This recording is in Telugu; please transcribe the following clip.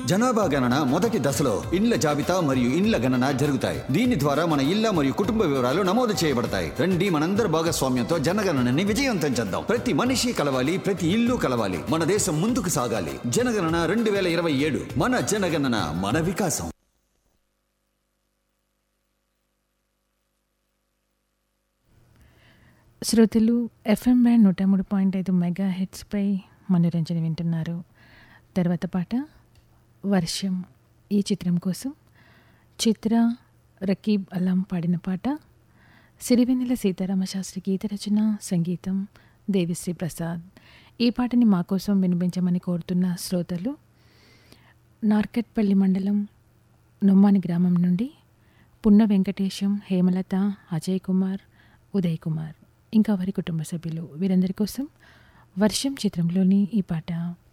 జనాభా గణన మొదటి దశలో ఇండ్ల జాబితా మరియు ఇండ్ల గణన జరుగుతాయి దీని ద్వారా మన ఇళ్ల మరియు కుటుంబ వివరాలు నమోదు చేయబడతాయి రండి మనందరి భాగస్వామ్యంతో జనగణనని విజయవంతం చేద్దాం ప్రతి మనిషి కలవాలి ప్రతి ఇల్లు కలవాలి మన దేశం ముందుకు సాగాలి జనగణన రెండు వేల ఇరవై ఏడు మన జనగణన మన వికాసం శ్రోతలు ఎఫ్ఎం బ్యాండ్ నూట మూడు పాయింట్ ఐదు మెగా హెడ్స్పై మనోరంజన వింటున్నారు తర్వాత పాట వర్షం ఈ చిత్రం కోసం చిత్ర రకీబ్ అలం పాడిన పాట సిరివెన్నెల సీతారామ శాస్త్రి గీత రచన సంగీతం దేవిశ్రీ ప్రసాద్ ఈ పాటని మా కోసం వినిపించమని కోరుతున్న శ్రోతలు నార్కెట్పల్లి మండలం నొమ్మాని గ్రామం నుండి పున్న వెంకటేశం హేమలత అజయ్ కుమార్ ఉదయ్ కుమార్ ఇంకా వారి కుటుంబ సభ్యులు వీరందరి కోసం వర్షం చిత్రంలోని ఈ పాట